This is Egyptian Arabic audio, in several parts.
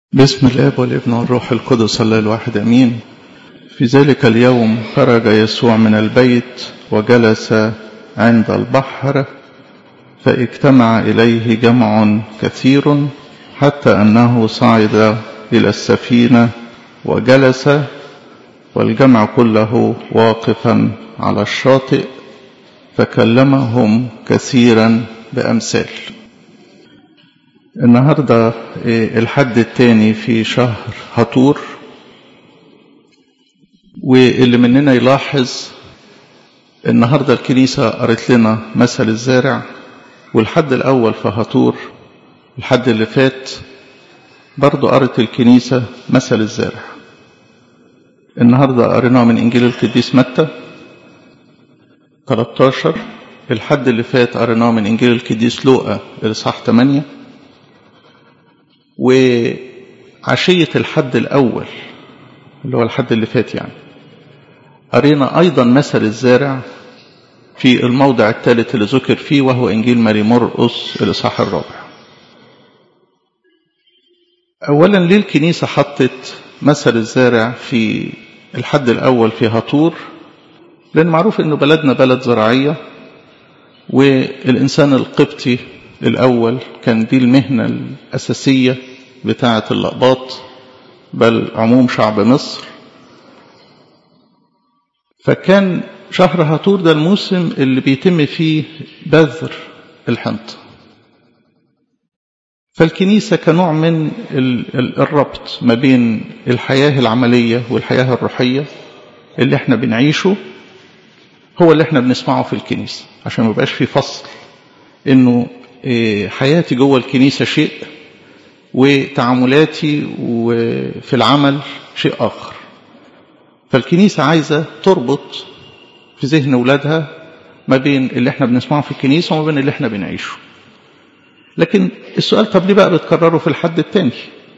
بسم الاب والابن والروح القدس الله الواحد امين في ذلك اليوم خرج يسوع من البيت وجلس عند البحر فاجتمع اليه جمع كثير حتى انه صعد الى السفينه وجلس والجمع كله واقفا على الشاطئ فكلمهم كثيرا بامثال النهارده الحد الثاني في شهر هطور واللي مننا يلاحظ النهارده الكنيسه قرت لنا مثل الزارع والحد الاول في هطور الحد اللي فات برضه قرت الكنيسه مثل الزارع النهارده قريناه من انجيل القديس متى 13 الحد اللي فات قريناه من انجيل القديس لوقا الاصحاح 8 وعشية الحد الأول اللي هو الحد اللي فات يعني قرينا أيضا مثل الزارع في الموضع الثالث اللي ذكر فيه وهو إنجيل ماري مرقس الإصحاح الرابع أولا ليه الكنيسة حطت مثل الزارع في الحد الأول في هطور لأن معروف إنه بلدنا بلد زراعية والإنسان القبطي الأول كان دي المهنة الأساسية بتاعة اللقباط بل عموم شعب مصر فكان شهر هطور ده الموسم اللي بيتم فيه بذر الحنطة فالكنيسة كنوع من الربط ما بين الحياة العملية والحياة الروحية اللي احنا بنعيشه هو اللي احنا بنسمعه في الكنيسة عشان ما يبقاش في فصل انه حياتي جوه الكنيسة شيء وتعاملاتي وفي العمل شيء آخر فالكنيسة عايزة تربط في ذهن أولادها ما بين اللي احنا بنسمعه في الكنيسة وما بين اللي احنا بنعيشه لكن السؤال طب ليه بقى بتكرره في الحد التاني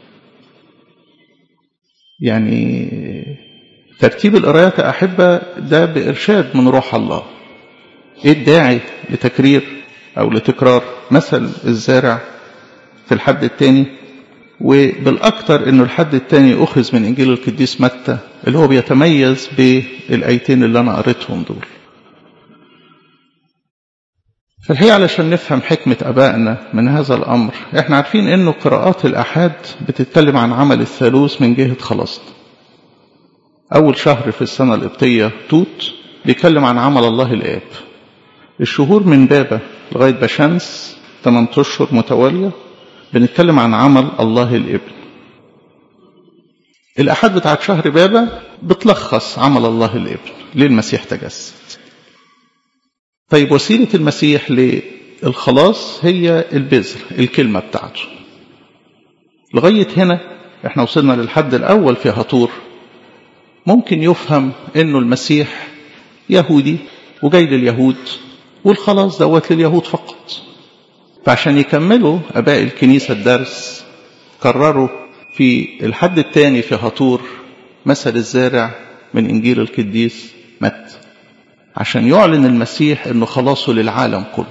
يعني ترتيب القرايات أحبة ده بإرشاد من روح الله ايه الداعي لتكرير أو لتكرار مثل الزارع في الحد الثاني وبالأكثر أنه الحد الثاني أخذ من إنجيل القديس متى اللي هو بيتميز بالآيتين اللي أنا قريتهم دول فالحقيقة علشان نفهم حكمة أبائنا من هذا الأمر احنا عارفين أنه قراءات الأحاد بتتكلم عن عمل الثالوث من جهة خلاصنا أول شهر في السنة القبطية توت بيتكلم عن عمل الله الآب الشهور من بابا لغاية بشمس 8 أشهر متوالية بنتكلم عن عمل الله الابن الأحد بتاعت شهر بابا بتلخص عمل الله الابن ليه المسيح تجسد طيب وسيلة المسيح للخلاص هي البذر الكلمة بتاعته لغاية هنا احنا وصلنا للحد الأول في هطور ممكن يفهم انه المسيح يهودي وجاي لليهود والخلاص دوت لليهود فقط فعشان يكملوا أباء الكنيسة الدرس قرروا في الحد الثاني في هطور مثل الزارع من إنجيل القديس متى عشان يعلن المسيح أنه خلاصه للعالم كله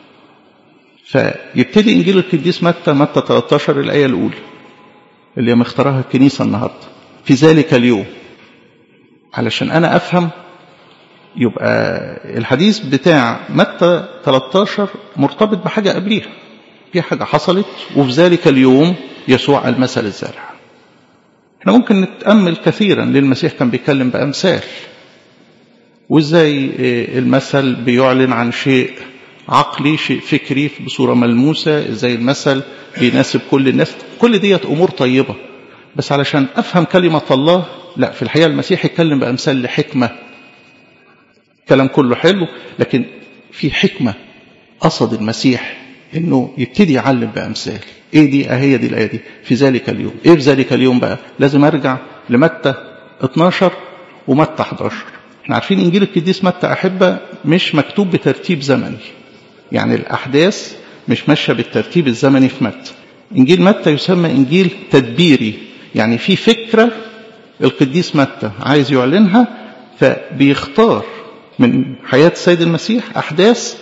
فيبتدي إنجيل القديس متى متى 13 الآية الأولى اللي مختارها الكنيسة النهاردة في ذلك اليوم علشان أنا أفهم يبقى الحديث بتاع متى 13 مرتبط بحاجة قبليها في حاجة حصلت وفي ذلك اليوم يسوع المثل الزارع احنا ممكن نتأمل كثيرا للمسيح كان بيتكلم بأمثال وازاي المثل بيعلن عن شيء عقلي شيء فكري بصورة ملموسة ازاي المثل بيناسب كل الناس كل ديت أمور طيبة بس علشان أفهم كلمة الله لا في الحقيقة المسيح يتكلم بأمثال لحكمة كلام كله حلو لكن في حكمة قصد المسيح انه يبتدي يعلم بامثال ايه دي اهي دي الايه دي في ذلك اليوم ايه في ذلك اليوم بقى لازم ارجع لمتى 12 ومتى 11 احنا عارفين انجيل القديس متى احبه مش مكتوب بترتيب زمني يعني الاحداث مش ماشيه بالترتيب الزمني في متى انجيل متى يسمى انجيل تدبيري يعني في فكره القديس متى عايز يعلنها فبيختار من حياة السيد المسيح أحداث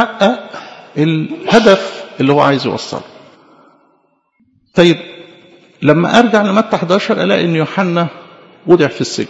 تحقق الهدف اللي هو عايز يوصله طيب لما ارجع لمتى 11 الاقي ان يوحنا وضع في السجن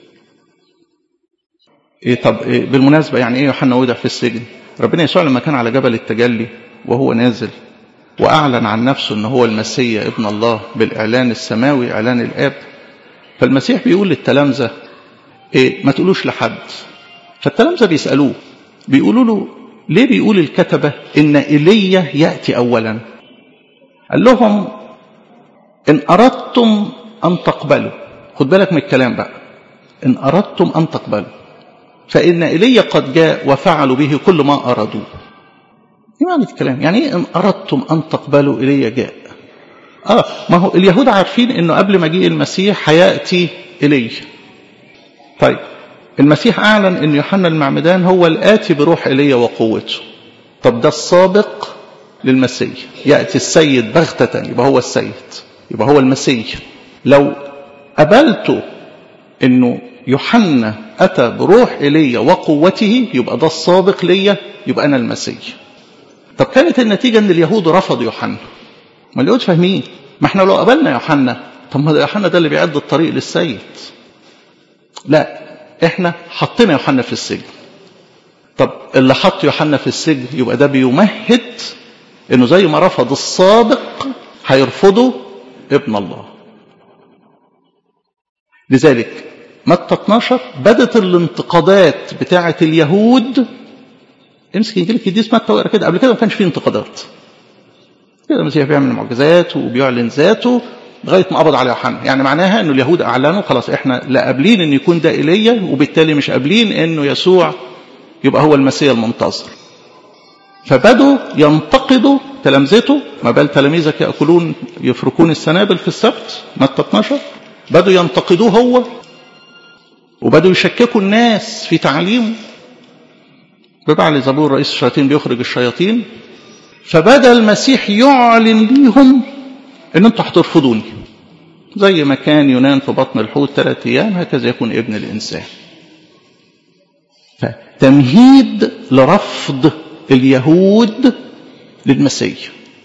إيه طب إيه بالمناسبة يعني ايه يوحنا وضع في السجن ربنا يسوع لما كان على جبل التجلي وهو نازل واعلن عن نفسه ان هو المسيا ابن الله بالاعلان السماوي اعلان الاب فالمسيح بيقول للتلامذة إيه ما تقولوش لحد فالتلامذة بيسألوه بيقولوا له ليه بيقول الكتبة إن إيليا يأتي أولا قال لهم إن أردتم أن تقبلوا خد بالك من الكلام بقى إن أردتم أن تقبلوا فإن إيليا قد جاء وفعلوا به كل ما أرادوه ايه معنى الكلام يعني إيه إن أردتم أن تقبلوا إيليا جاء آه ما هو اليهود عارفين إنه قبل مجيء المسيح هيأتي إيليا طيب المسيح أعلن أن يوحنا المعمدان هو الآتي بروح إيليا وقوته طب ده السابق للمسيح يأتي السيد بغتة يبقى هو السيد يبقى هو المسيح لو قبلت أنه يوحنا أتى بروح إيليا وقوته يبقى ده السابق ليا يبقى أنا المسيح طب كانت النتيجة أن اليهود رفضوا يوحنا ما اليهود فاهمين ما احنا لو قبلنا يوحنا طب ما يوحنا ده اللي بيعد الطريق للسيد لا احنا حطينا يوحنا في السجن طب اللي حط يوحنا في السجن يبقى ده بيمهد انه زي ما رفض السابق هيرفضه ابن الله لذلك متى 12 بدت الانتقادات بتاعة اليهود امسك انجيل القديس متى واقرا كده قبل كده ما كانش فيه انتقادات كده المسيح بيعمل معجزات وبيعلن ذاته لغايه ما قبض على يوحنا يعني معناها انه اليهود اعلنوا خلاص احنا لا قابلين ان يكون ده ايليا وبالتالي مش قابلين انه يسوع يبقى هو المسيح المنتظر فبدوا ينتقدوا تلامذته ما بال تلاميذك ياكلون يفركون السنابل في السبت متى 12 بدوا ينتقدوه هو وبدوا يشككوا الناس في تعليمه ببعل زبور رئيس الشياطين بيخرج الشياطين فبدا المسيح يعلن ليهم ان انتوا هترفضوني زي ما كان يونان في بطن الحوت ثلاث ايام هكذا يكون ابن الانسان فتمهيد لرفض اليهود للمسيح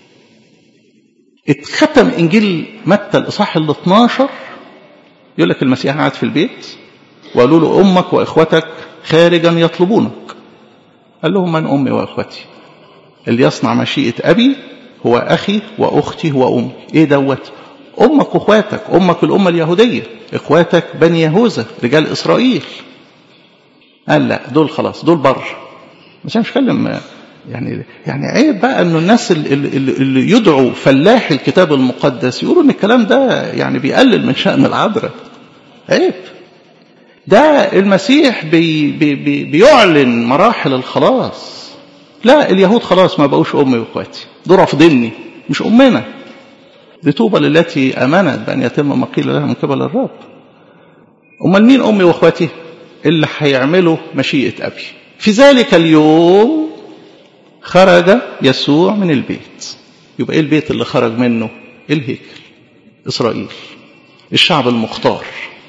اتختم انجيل متى الاصحاح ال 12 يقول لك المسيح قاعد في البيت وقالوا له امك واخوتك خارجا يطلبونك قال لهم من امي واخوتي اللي يصنع مشيئه ابي هو أخي وأختي وأمي إيه دوت أمك وإخواتك أمك الأمة اليهودية إخواتك بني يهوذا رجال إسرائيل قال لا دول خلاص دول بر مش مش كلم يعني يعني عيب بقى انه الناس اللي, اللي, اللي يدعوا فلاح الكتاب المقدس يقولوا ان الكلام ده يعني بيقلل من شأن العذراء عيب ده المسيح بي بي بي بيعلن مراحل الخلاص لا اليهود خلاص ما بقوش امي واخواتي دول رافضيني مش امنا دي طوبى للتي امنت بان يتم ما قيل لها من قبل الرب امال مين امي واخواتي اللي هيعملوا مشيئه ابي في ذلك اليوم خرج يسوع من البيت يبقى ايه البيت اللي خرج منه الهيكل اسرائيل الشعب المختار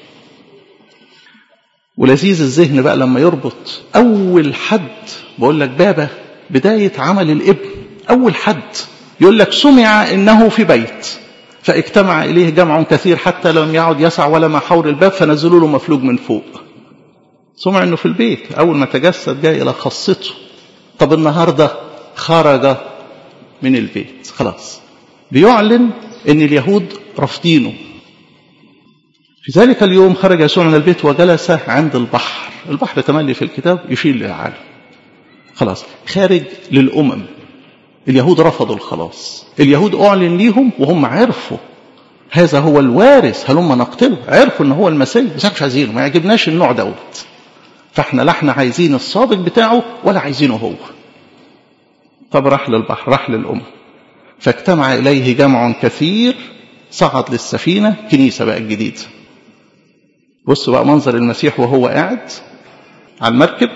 ولذيذ الذهن بقى لما يربط اول حد بقول لك بابا بدايه عمل الابن أول حد يقول لك سمع إنه في بيت فاجتمع إليه جمع كثير حتى لم يعد يسع ولا ما حول الباب فنزلوا له مفلوج من فوق سمع إنه في البيت أول ما تجسد جاء إلى خاصته طب النهاردة خرج من البيت خلاص بيعلن إن اليهود رافضينه في ذلك اليوم خرج يسوع من البيت وجلس عند البحر البحر تملي في الكتاب يشير للعالم خلاص خارج للأمم اليهود رفضوا الخلاص اليهود أعلن ليهم وهم عرفوا هذا هو الوارث هلما نقتله عرفوا ان هو المسيح بس مش عايزينه ما يعجبناش النوع دوت فاحنا لا احنا عايزين السابق بتاعه ولا عايزينه هو طب راح للبحر راح للأم فاجتمع إليه جمع كثير صعد للسفينة كنيسة بقى الجديدة بصوا بقى منظر المسيح وهو قاعد على المركب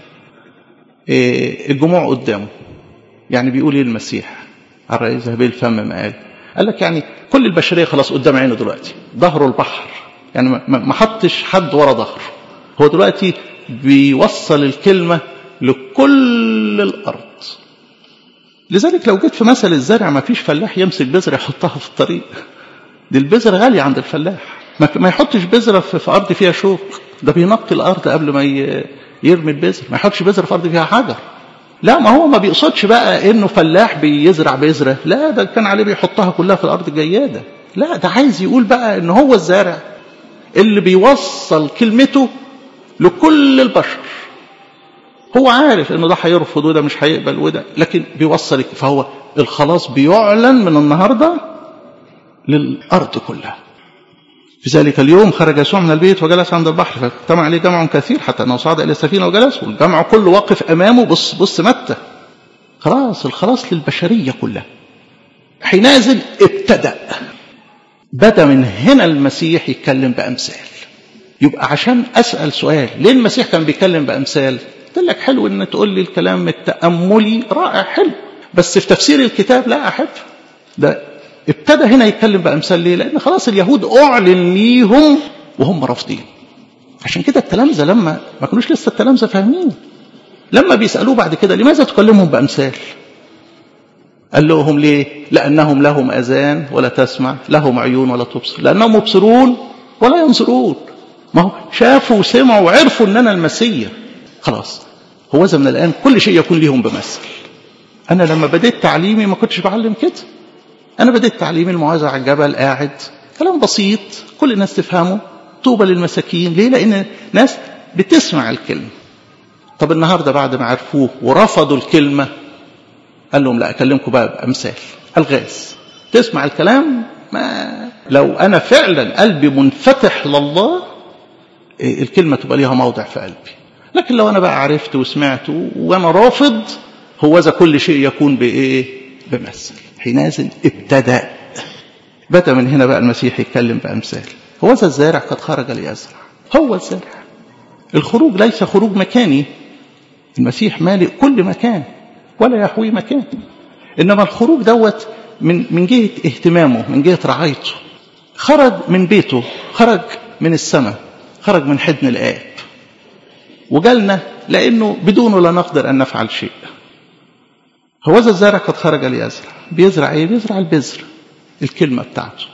إيه الجموع قدامه يعني بيقول ايه المسيح على رئيس ذهبي الفم ما قال قال لك يعني كل البشريه خلاص قدام عينه دلوقتي ظهره البحر يعني ما حطش حد ورا ظهره هو دلوقتي بيوصل الكلمه لكل الارض لذلك لو جيت في مثل الزرع ما فيش فلاح يمسك بذره يحطها في الطريق دي البذرة غالية عند الفلاح ما يحطش بذرة في أرض فيها شوك ده بينقي الأرض قبل ما يرمي البذر ما يحطش بذرة في أرض فيها حجر لا ما هو ما بيقصدش بقى انه فلاح بيزرع بذرة لا ده كان عليه بيحطها كلها في الأرض الجيادة لا ده عايز يقول بقى ان هو الزارع اللي بيوصل كلمته لكل البشر هو عارف انه ده هيرفض وده مش هيقبل وده لكن بيوصل فهو الخلاص بيعلن من النهارده للارض كلها في ذلك اليوم خرج يسوع من البيت وجلس عند البحر فاجتمع عليه جمع كثير حتى انه صعد الى السفينه وجلس والجمع كله واقف امامه بص بص متى خلاص الخلاص للبشريه كلها حينئذ ابتدأ بدا من هنا المسيح يتكلم بامثال يبقى عشان اسال سؤال ليه المسيح كان بيتكلم بامثال قلت لك حلو ان تقول لي الكلام التاملي رائع حلو بس في تفسير الكتاب لا احب ده ابتدى هنا يتكلم بامثال ليه لان خلاص اليهود اعلن ليهم وهم رافضين عشان كده التلامذه لما ما كانوش لسه التلامذه فاهمين لما بيسالوه بعد كده لماذا تكلمهم بامثال قال لهم ليه لانهم لهم اذان ولا تسمع لهم عيون ولا تبصر لانهم مبصرون ولا ينظرون ما هو شافوا وسمعوا وعرفوا ان انا المسيح خلاص هو من الان كل شيء يكون ليهم بمثل انا لما بديت تعليمي ما كنتش بعلم كده انا بديت تعليمي الموعظه على الجبل قاعد كلام بسيط كل الناس تفهمه طوبى للمساكين ليه لان ناس بتسمع الكلمه طب النهارده بعد ما عرفوه ورفضوا الكلمه قال لهم لا اكلمكم بقى بامثال الغاز تسمع الكلام ما لو انا فعلا قلبي منفتح لله الكلمه تبقى ليها موضع في قلبي لكن لو انا بقى عرفت وسمعت وانا رافض هو ذا كل شيء يكون بايه بمثل حينئذ ابتدا بدا من هنا بقى المسيح يتكلم بامثال هو ذا الزارع قد خرج ليزرع هو الزارع الخروج ليس خروج مكاني المسيح مالئ كل مكان ولا يحوي مكان انما الخروج دوت من من جهه اهتمامه من جهه رعايته خرج من بيته خرج من السماء خرج من حضن الاب وجالنا لانه بدونه لا نقدر ان نفعل شيء هو ذا الزارع قد خرج ليزرع بيزرع ايه بيزرع البذر الكلمه بتاعته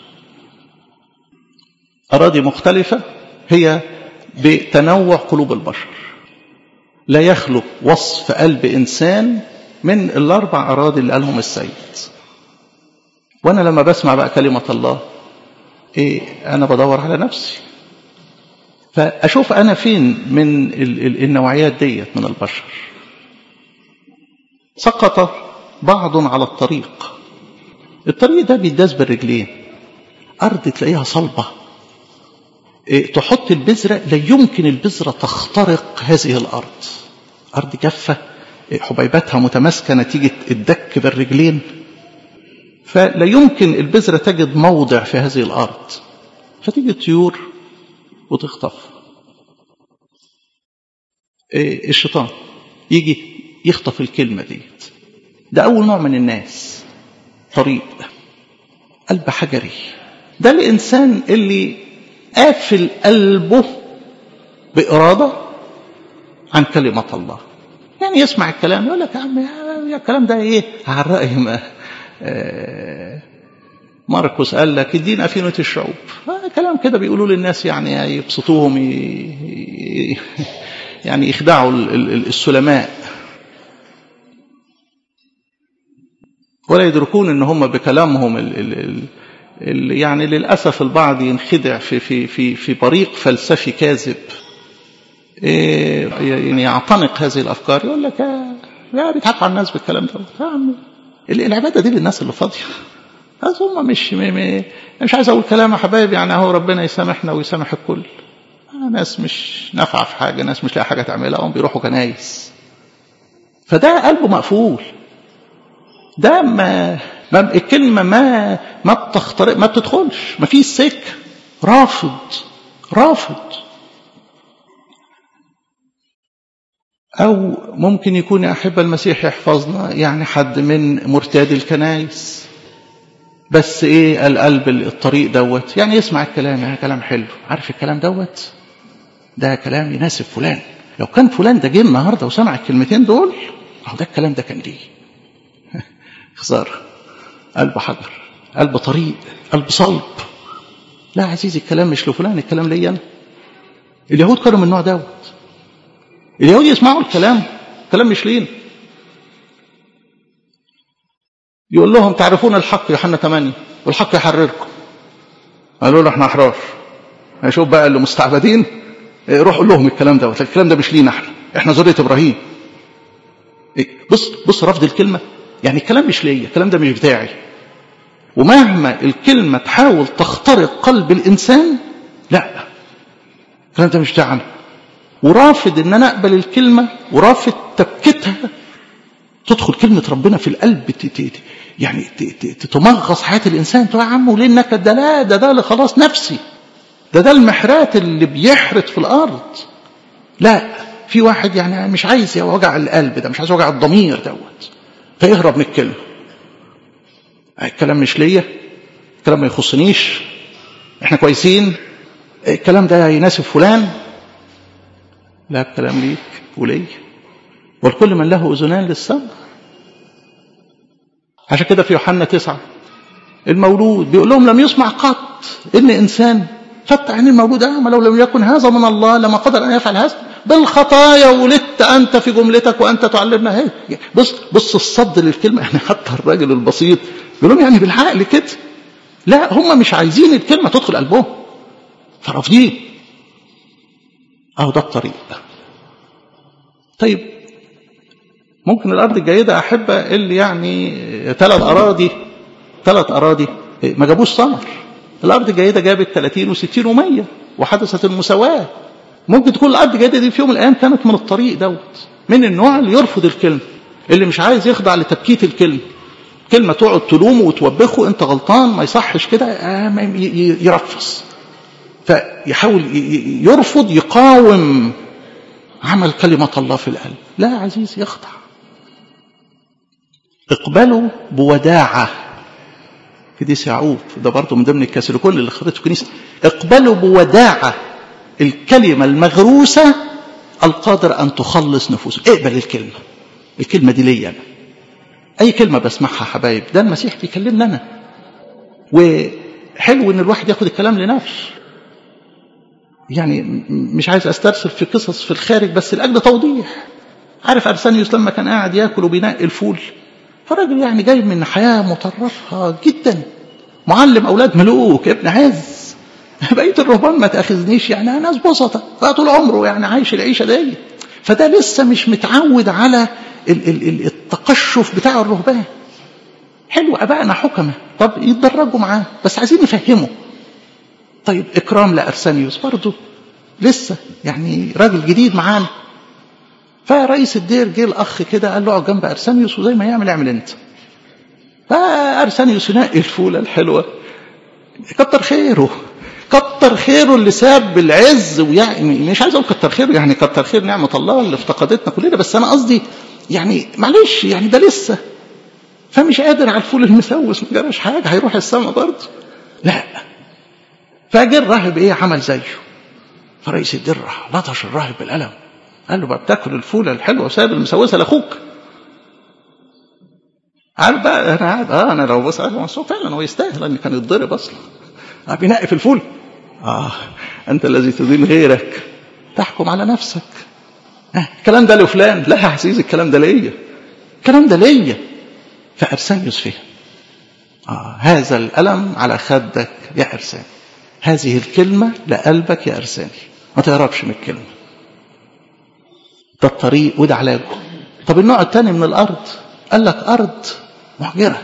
اراضي مختلفه هي بتنوع قلوب البشر لا يخلق وصف قلب انسان من الاربع اراضي اللي قالهم السيد وانا لما بسمع بقى كلمه الله ايه انا بدور على نفسي فاشوف انا فين من النوعيات ديت من البشر سقط بعض على الطريق الطريق ده بيداس بالرجلين ارض تلاقيها صلبه إيه تحط البذره لا يمكن البذره تخترق هذه الارض ارض جافه إيه حبيباتها متماسكه نتيجه الدك بالرجلين فلا يمكن البذره تجد موضع في هذه الارض فتيجي الطيور وتخطف إيه الشيطان يجي يخطف الكلمه ديت ده اول نوع من الناس طريق قلب حجري ده الانسان اللي قافل قلبه بإرادة عن كلمة الله يعني يسمع الكلام يقول لك يا عم يا الكلام ده ايه على الرأي ما آه ماركوس قال لك ادينا أفينة الشعوب آه كلام كده بيقولوا للناس يعني يبسطوهم يعني يخدعوا السلماء ولا يدركون ان هم بكلامهم ال ال ال يعني للاسف البعض ينخدع في في في في بريق فلسفي كاذب يعني يعتنق هذه الافكار يقول لك يا بيضحكوا على الناس بالكلام ده يا عم العباده دي للناس اللي فاضيه بس هم مش مش عايز اقول كلام يا حبايبي يعني اهو ربنا يسامحنا ويسامح الكل ناس مش نافعه في حاجه ناس مش لاقي حاجه تعملها هم بيروحوا كنايس فده قلبه مقفول ده ما, ما الكلمة ما ما بتخترق ما بتدخلش ما فيش سكة رافض رافض أو ممكن يكون يا أحب المسيح يحفظنا يعني حد من مرتاد الكنايس بس إيه القلب الطريق دوت يعني يسمع الكلام يعني كلام حلو عارف الكلام دوت ده كلام يناسب فلان لو كان فلان ده جه النهارده وسمع الكلمتين دول أهو ده الكلام ده كان ليه خسارة قلب حجر قلب طريق قلب صلب لا عزيزي الكلام مش لفلان الكلام ليا انا اليهود كانوا من النوع دوت اليهود يسمعوا الكلام الكلام مش لينا يقول لهم تعرفون الحق يوحنا 8 والحق يحرركم قالوا له احنا احرار هشوف بقى اللي مستعبدين روح قول لهم الكلام دوت الكلام ده مش لينا احنا احنا ذريه ابراهيم بص بص رفض الكلمه يعني الكلام مش ليا الكلام ده مش بتاعي ومهما الكلمه تحاول تخترق قلب الانسان لا الكلام ده مش بتاعنا ورافض ان انا اقبل الكلمه ورافض تبكتها تدخل كلمه ربنا في القلب يعني تمغص حياه الانسان تقول يا عم وليه النكد ده لا ده ده خلاص نفسي ده ده المحرات اللي بيحرت في الارض لا في واحد يعني مش عايز وجع القلب ده مش عايز وجع الضمير دوت فيهرب من الكلمه الكلام مش ليا الكلام ما يخصنيش احنا كويسين الكلام ده يناسب فلان لا الكلام ليك ولي والكل من له اذنان للسمع عشان كده في يوحنا تسعة المولود بيقول لهم لم يسمع قط ان انسان فتح عين المولود اعمى لو لم يكن هذا من الله لما قدر ان يفعل هذا بالخطايا ولدت انت في جملتك وانت تعلمنا هي بص بص الصد للكلمه يعني حتى الراجل البسيط بيقول لهم يعني بالعقل كده لا هم مش عايزين الكلمه تدخل قلبهم فرافضين اهو ده الطريق طيب ممكن الارض الجيده احبه اللي يعني ثلاث اراضي ثلاث اراضي ما جابوش ثمر الارض الجيده جابت 30 و60 و100 وحدثت المساواه ممكن تكون الارض الجيده دي في يوم من الايام كانت من الطريق دوت من النوع اللي يرفض الكلمه اللي مش عايز يخضع لتبكيت الكلمه كلمه تقعد تلومه وتوبخه انت غلطان ما يصحش كده يرفص فيحاول يرفض يقاوم عمل كلمة الله في القلب لا يا عزيز يخضع اقبلوا بوداعة قديس يعقوب ده برضه من ضمن الكاثوليكون اللي خدته الكنيسة اقبلوا بوداعة الكلمة المغروسة القادر أن تخلص نفوسه اقبل الكلمة الكلمة دي ليا أنا أي كلمة بسمعها حبايب ده المسيح بيكلمنا أنا وحلو إن الواحد ياخد الكلام لنفسه يعني مش عايز استرسل في قصص في الخارج بس لاجل توضيح عارف ارسانيوس لما كان قاعد ياكل وبينقي الفول فراجل يعني جاي من حياه مطرفه جدا معلم اولاد ملوك ابن عز بقيه الرهبان ما تاخذنيش يعني ناس بسطة فطول عمره يعني عايش العيشه دي فده لسه مش متعود على التقشف بتاع الرهبان حلو ابائنا حكمه طب يتدرجوا معاه بس عايزين نفهمه طيب إكرام لأرسانيوس برضه لسه يعني راجل جديد معانا فرئيس الدير جه الأخ كده قال له اقعد جنب أرسانيوس وزي ما يعمل اعمل أنت فأرسانيوس ينقي الفولة الحلوة كتر خيره كتر خيره اللي ساب العز ويعني مش عايز اقول كتر خيره يعني كتر خير نعمه الله اللي افتقدتنا كلنا بس انا قصدي يعني معلش يعني ده لسه فمش قادر على الفول المسوس ما جراش حاجه هيروح السما برضه لا فجه الراهب ايه عمل زيه فرئيس الدير راح لطش الراهب بالقلم قال له بقى بتاكل الفوله الحلوه وسايب المسوسه لاخوك عارف بقى انا قاعد اه انا لو بص هو فعلا هو يستاهل ان كان يتضرب اصلا آه بينقي في الفول اه انت الذي تدين غيرك تحكم على نفسك آه الكلام ده لفلان لا يا عزيزي الكلام ده ليا الكلام ده ليا فارسانيوس فهم آه هذا الألم على خدك يا أرساني هذه الكلمة لقلبك يا أرساني ما تهربش من الكلمة ده الطريق وده علاجه طب النوع الثاني من الأرض قال لك أرض محجرة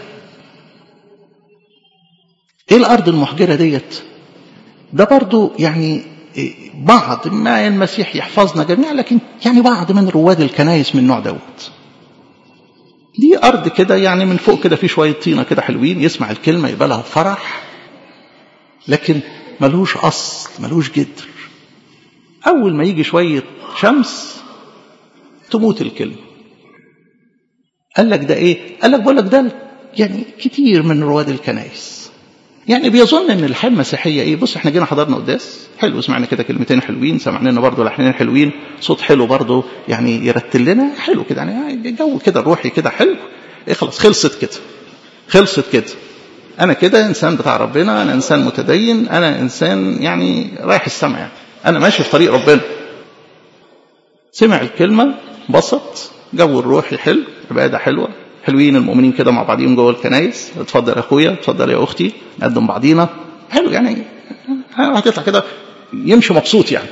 إيه الأرض المحجرة ديت ده برضو يعني بعض ما المسيح يحفظنا جميعا لكن يعني بعض من رواد الكنايس من النوع دوت دي أرض كده يعني من فوق كده في شوية طينة كده حلوين يسمع الكلمة يقبلها بفرح لكن ملوش أصل ملوش جدر أول ما يجي شوية شمس تموت الكلمة قال لك ده إيه؟ قال لك بقول لك ده يعني كتير من رواد الكنائس يعني بيظن ان الحياه المسيحيه ايه بص احنا جينا حضرنا قداس حلو سمعنا كده كلمتين حلوين سمعنا لنا برضه لحنين حلوين صوت حلو برضه يعني يرتل لنا حلو كده يعني جو كده روحي كده حلو ايه خلاص خلصت كده خلصت كده انا كده انسان بتاع ربنا انا انسان متدين انا انسان يعني رايح السماء يعني انا ماشي في طريق ربنا سمع الكلمه بسط جو الروحي حلو عباده حلوه حلوين المؤمنين كده مع بعضهم جوه الكنايس اتفضل يا اخويا اتفضل يا اختي نقدم بعضينا حلو يعني هتطلع كده يمشي مبسوط يعني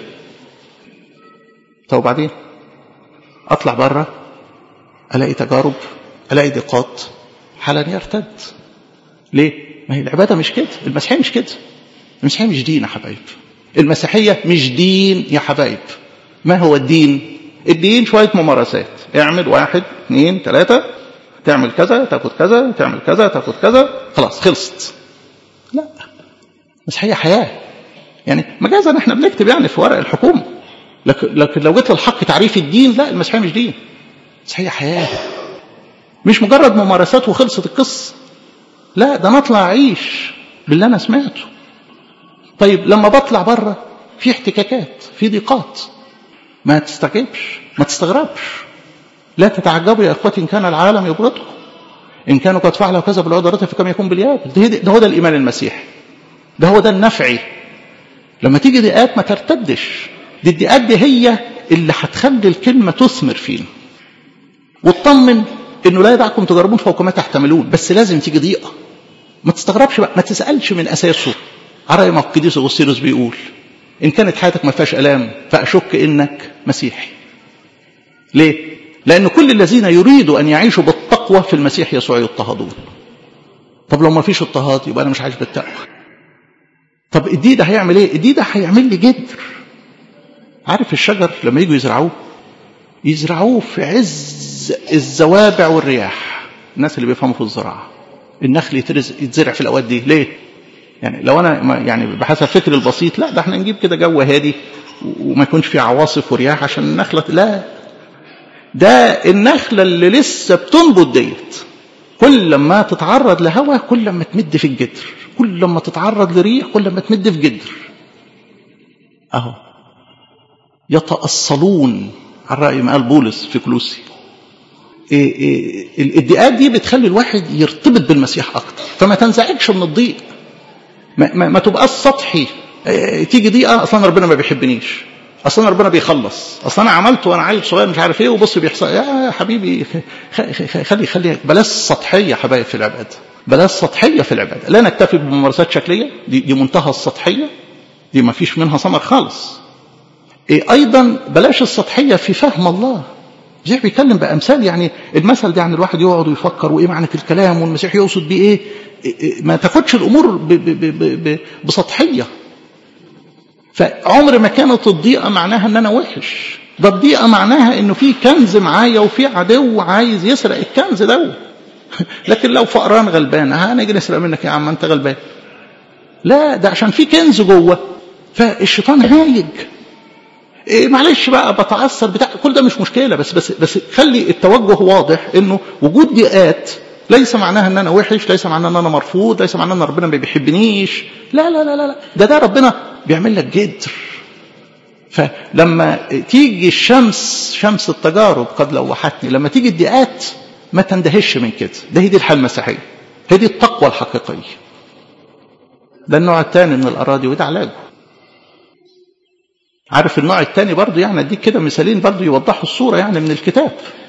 طب وبعدين اطلع بره الاقي تجارب الاقي ضيقات حالا يرتد ليه ما هي العباده مش كده المسيحيه مش كده المسيحيه مش دين يا حبايب المسيحيه مش دين يا حبايب ما هو الدين الدين شويه ممارسات اعمل واحد اثنين ثلاثه تعمل كذا تاخد كذا تعمل كذا تاخد كذا خلاص خلصت لا المسيحيه حياه يعني مجازا احنا بنكتب يعني في ورق الحكومه لكن لكن لو جيت للحق تعريف الدين لا المسيحيه مش دين المسيحيه حياه مش مجرد ممارسات وخلصت القصه لا ده انا اطلع اعيش باللي انا سمعته طيب لما بطلع بره في احتكاكات في ضيقات ما تستعجبش ما تستغربش لا تتعجبوا يا اخوتي ان كان العالم يبغضكم ان كانوا قد فعلوا كذا بالعذرة فكم يكون باليابس ده, ده هو ده الايمان المسيحي ده هو ده النفعي لما تيجي ضيقات ما ترتدش دي الضيقات دي هي اللي هتخلي الكلمه تثمر فينا واطمن انه لا يدعكم تجربون فوق ما تحتملون بس لازم تيجي ضيقه ما تستغربش بقى ما تسالش من اساسه على ما القديس اغسطينوس بيقول ان كانت حياتك ما فيهاش الام فاشك انك مسيحي ليه لان كل الذين يريدوا ان يعيشوا بالتقوى في المسيح يسوع يضطهدون طب لو ما فيش اضطهاد يبقى انا مش عايش بالتقوى طب الدي ده هيعمل ايه الدي ده هيعمل لي جدر عارف الشجر لما يجوا يزرعوه يزرعوه في عز الزوابع والرياح الناس اللي بيفهموا في الزراعه النخل يترز يتزرع في الاوقات دي ليه يعني لو انا يعني بحسب فكري البسيط لا ده احنا نجيب كده جو هادي وما يكونش فيه عواصف ورياح عشان النخله لا ده النخله اللي لسه بتنبت ديت كل ما تتعرض لهواء كل ما تمد في الجدر كل ما تتعرض لريح كل ما تمد في جدر اهو يتأصلون على رأي ما قال بولس في كلوسي إيه إيه الادعاءات دي بتخلي الواحد يرتبط بالمسيح اكتر فما تنزعجش من الضيق ما, ما, ما تبقاش سطحي إيه تيجي ضيقه اصلا ربنا ما بيحبنيش اصلا ربنا بيخلص اصلا انا عملت وانا عيل صغير مش عارف ايه وبص بيحصل يا حبيبي خلي خلي بلاش سطحيه حبايب في العباده بلاش سطحيه في العباده لا نكتفي بممارسات شكليه دي, دي منتهى السطحيه دي ما فيش منها ثمر خالص إيه ايضا بلاش السطحيه في فهم الله المسيح بيتكلم بامثال يعني المثل ده يعني الواحد يقعد ويفكر وايه معنى الكلام والمسيح يقصد بيه ايه, إيه ما تاخدش الامور ب ب ب ب بسطحيه فعمر ما كانت الضيقه معناها ان انا وحش ده الضيقه معناها انه في كنز معايا وفي عدو عايز يسرق الكنز ده لكن لو فقران غلبان هنيجي نسرق منك يا عم انت غلبان لا ده عشان في كنز جوه فالشيطان هايج إيه معلش بقى بتعثر بتاع كل ده مش مشكله بس بس بس خلي التوجه واضح انه وجود ضيقات ليس معناها ان انا وحش ليس معناها ان انا مرفوض ليس معناها ان ربنا ما بيحبنيش لا لا لا لا ده ده ربنا بيعمل لك جدر فلما تيجي الشمس شمس التجارب قد لوحتني لما تيجي الضيقات ما تندهش من كده ده هي دي الحياه المسيحيه هي دي التقوى الحقيقيه ده النوع الثاني من الاراضي وده علاجه عارف النوع الثاني برضه يعني اديك كده مثالين برضه يوضحوا الصوره يعني من الكتاب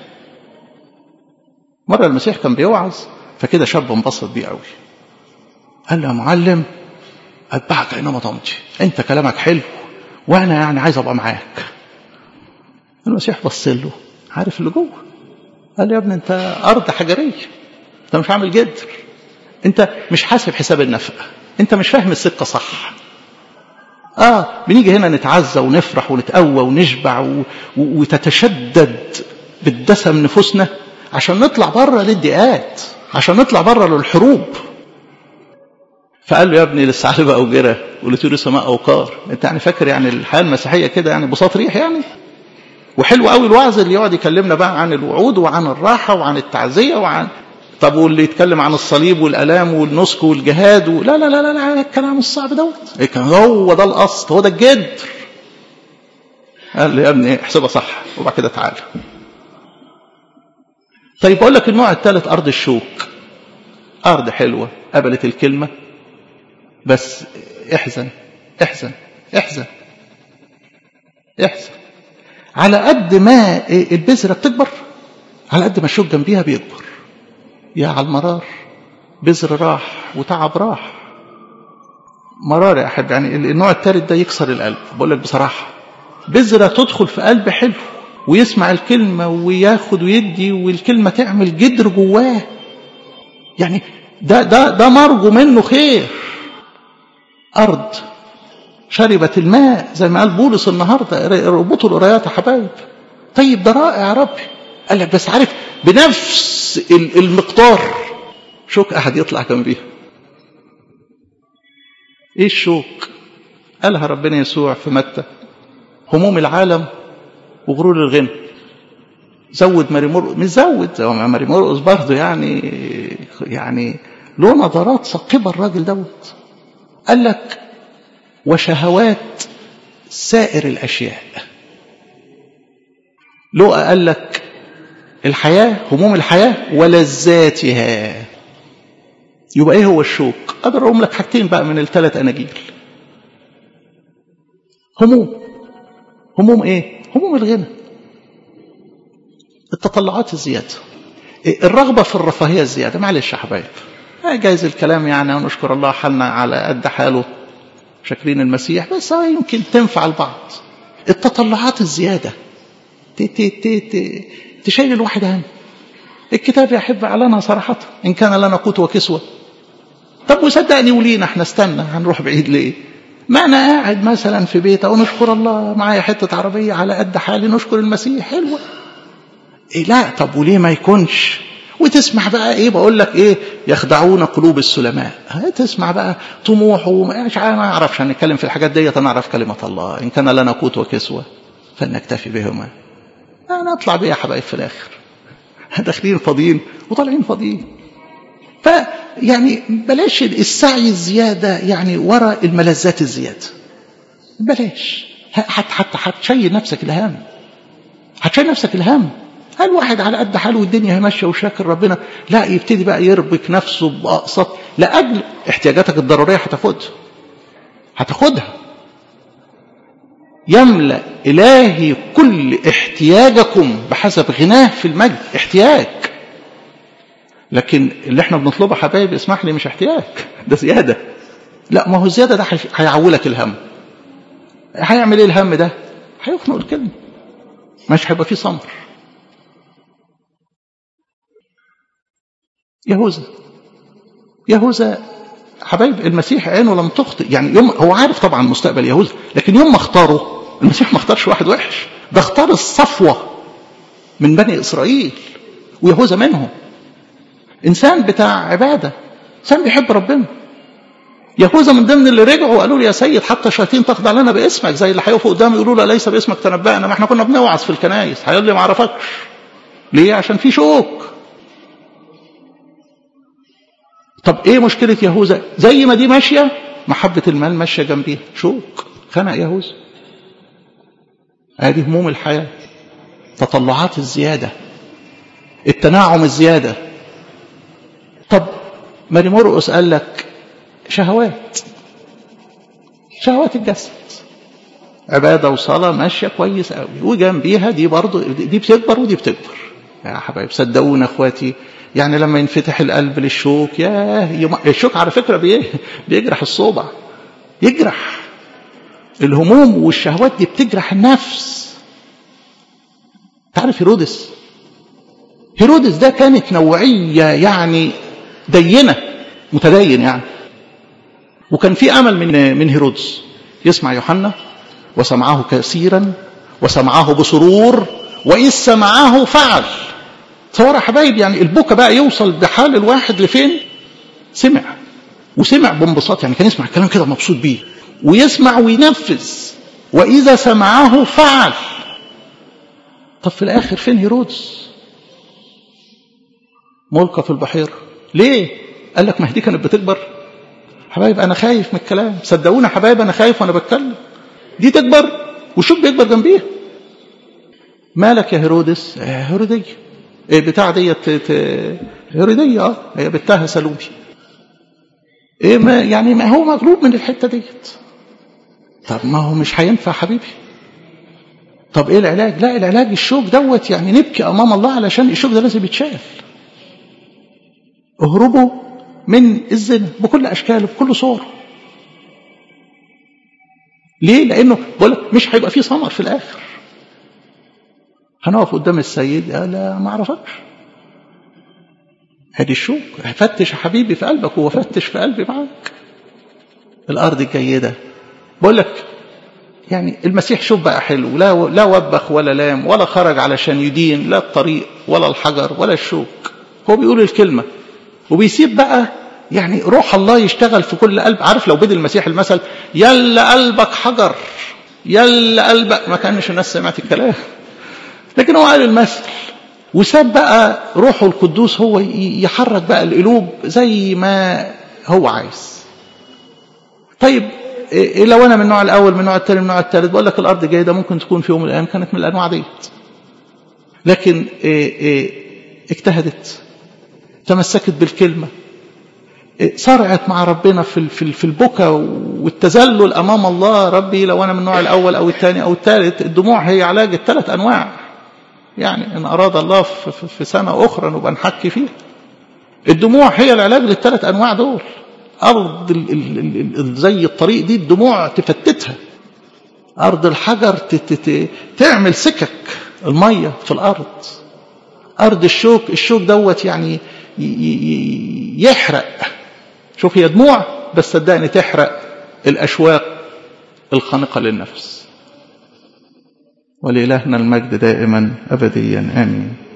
مره المسيح كان بيوعظ فكده شاب انبسط بيه قوي قال له يا معلم اتبعك اينما تمضي انت كلامك حلو وانا يعني عايز ابقى معاك المسيح بص له عارف اللي جوه قال له يا ابني انت ارض حجريه انت مش عامل جدر انت مش حاسب حساب النفقه انت مش فاهم السكه صح اه بنيجي هنا نتعزى ونفرح ونتقوى ونشبع و... و... وتتشدد بالدسم نفوسنا عشان نطلع بره للضيقات عشان نطلع بره للحروب فقال له يا ابني للثعلبة أوجرة ولطيور السماء أوقار أنت يعني فاكر يعني الحياة المسيحية كده يعني بساط ريح يعني وحلو قوي الوعظ اللي يقعد يكلمنا بقى عن الوعود وعن الراحة وعن التعزية وعن طب واللي يتكلم عن الصليب والالام والنسك والجهاد و... لا لا لا لا, لا الكلام الصعب دوت كان هو ده الاصل هو ده الجدر قال لي يا ابني احسبها صح وبعد كده تعالى طيب اقول لك النوع الثالث ارض الشوك أرض حلوة قبلت الكلمة بس احزن احزن احزن احزن على قد ما البذرة بتكبر على قد ما الشوك جنبيها بيكبر يا على المرار بذر راح وتعب راح مرار يا أحب يعني النوع الثالث ده يكسر القلب بقول لك بصراحة بذرة تدخل في قلب حلو ويسمع الكلمة وياخد ويدي والكلمة تعمل جدر جواه يعني ده ده ده مرجو منه خير أرض شربت الماء زي ما قال بولس النهارده ربطوا القرايات يا حبايب طيب ده رائع يا ربي قال لك بس عارف بنفس المقدار شوك أحد يطلع جنبيها ايه الشوك قالها ربنا يسوع في متى هموم العالم وغرور الغنى زود ماري مرقس مش زود زي ماري مرقس برضه يعني يعني له نظرات ثاقبه الراجل دوت قال لك وشهوات سائر الاشياء لقى قال لك الحياه هموم الحياه ولذاتها يبقى ايه هو الشوك اقدر اقوم لك حاجتين بقى من الثلاث اناجيل هموم هموم ايه هموم الغنى التطلعات الزياده الرغبه في الرفاهيه الزياده معلش يا حبايب جايز الكلام يعني ونشكر الله حالنا على قد حاله شاكرين المسيح بس يمكن تنفع البعض التطلعات الزياده تشيل الواحد هم الكتاب يحب اعلانها صراحه ان كان لنا قوت وكسوه طب وصدقني ولينا احنا استنى هنروح بعيد ليه ما انا قاعد مثلا في بيت او نشكر الله معايا حته عربيه على قد حالي نشكر المسيح حلوه إيه لا طب وليه ما يكونش وتسمع بقى ايه بقول لك ايه يخدعون قلوب السلماء تسمع بقى طموح ومش انا ما اعرفش هنتكلم في الحاجات ديت انا اعرف كلمه الله ان كان لنا قوت وكسوه فلنكتفي بهما انا اطلع بيه يا حبايب في الاخر داخلين فاضيين وطالعين فاضيين فيعني بلاش السعي الزيادة يعني وراء الملذات الزيادة بلاش حتى حتى هتشيل نفسك الهم هتشيل نفسك الهم هل واحد على قد حاله والدنيا ماشيه وشاكر ربنا لا يبتدي بقى يربك نفسه بأقساط لأجل احتياجاتك الضرورية هتاخدها هتاخدها يملأ إلهي كل احتياجكم بحسب غناه في المجد احتياج لكن اللي احنا بنطلبه حبايبي اسمح لي مش احتياج ده زيادة لا ما هو الزيادة ده هيعولك الهم هيعمل ايه الهم ده هيخنق الكلمة مش هيبقى فيه صمر يهوذا يهوذا حبايب المسيح عينه لم تخطئ يعني يوم هو عارف طبعا مستقبل يهوذا لكن يوم ما اختاره المسيح ما اختارش واحد وحش ده اختار الصفوة من بني إسرائيل ويهوذا منهم إنسان بتاع عبادة إنسان بيحب ربنا يهوذا من ضمن اللي رجعوا وقالوا له يا سيد حتى الشياطين تخضع لنا باسمك زي اللي هيقفوا قدامي يقولوا له ليس باسمك تنبأنا ما احنا كنا بنوعظ في الكنايس هيقول لي ما اعرفكش ليه عشان في شوك طب ايه مشكلة يهوذا زي ما دي ماشية محبة المال ماشية جنبيها شوك خنق يهوذا ادي هموم الحياة تطلعات الزيادة التناعم الزيادة طب ماري مرقس قال لك شهوات شهوات الجسد عبادة وصلاة ماشية كويس قوي وجنبيها دي برضو دي بتكبر ودي بتكبر يا حبايب صدقونا اخواتي يعني لما ينفتح القلب للشوك ياه الشوك على فكرة بيه بيجرح الصوبع يجرح الهموم والشهوات دي بتجرح النفس تعرف هيرودس هيرودس ده كانت نوعية يعني دينة متدين يعني وكان في أمل من من هيرودس يسمع يوحنا وسمعه كثيرا وسمعه بسرور وإذ سمعه فعل تصور يا حبايب يعني البكا بقى يوصل بحال الواحد لفين سمع وسمع بانبساط يعني كان يسمع الكلام كده مبسوط بيه ويسمع وينفذ وإذا سمعه فعل طب في الآخر فين هيرودس ملقى في البحيرة ليه قال لك ما دي كانت بتكبر حبايب أنا خايف من الكلام صدقوني حبايب أنا خايف وأنا بتكلم دي تكبر والشوك بيكبر جنبيها مالك يا هيرودس يا هيرودية إيه بتاع ديت هيرودية اه هي بتها سلومي ايه ما يعني ما هو مغلوب من الحته ديت طب ما هو مش هينفع حبيبي طب ايه العلاج لا العلاج الشوك دوت يعني نبكي امام الله علشان الشوك ده لازم يتشال اهربوا من الزنا بكل اشكاله بكل صوره ليه لانه بقول لك مش هيبقى فيه ثمر في الاخر هنقف قدام السيد لا ما اعرفكش ادي الشوك فتش يا حبيبي في قلبك هو فتش في قلبي معاك الارض الجيده بقول لك يعني المسيح شوف بقى حلو لا لا وبخ ولا لام ولا خرج علشان يدين لا الطريق ولا الحجر ولا الشوك هو بيقول الكلمه وبيسيب بقى يعني روح الله يشتغل في كل قلب عارف لو بدي المسيح المثل يلا قلبك حجر يلا قلبك ما كانش الناس سمعت الكلام لكن هو قال المثل وساب بقى روحه القدوس هو يحرك بقى القلوب زي ما هو عايز طيب إيه لو انا من النوع الاول من النوع الثاني من النوع الثالث بقول لك الارض جيده ممكن تكون في يوم من الايام كانت من الانواع ديت لكن إيه إيه اجتهدت تمسكت بالكلمه صرعت مع ربنا في في في البكا والتذلل امام الله ربي لو انا من النوع الاول او الثاني او الثالث الدموع هي علاج الثلاث انواع يعني ان اراد الله في سنه اخرى نبقى نحكي فيها الدموع هي العلاج للثلاث انواع دول ارض ال ال ال زي الطريق دي الدموع تفتتها ارض الحجر تعمل سكك الميه في الارض ارض الشوك الشوك دوت يعني يحرق شوف هي دموع بس صدقني تحرق الاشواق الخانقه للنفس ولإلهنا المجد دائما ابديا امين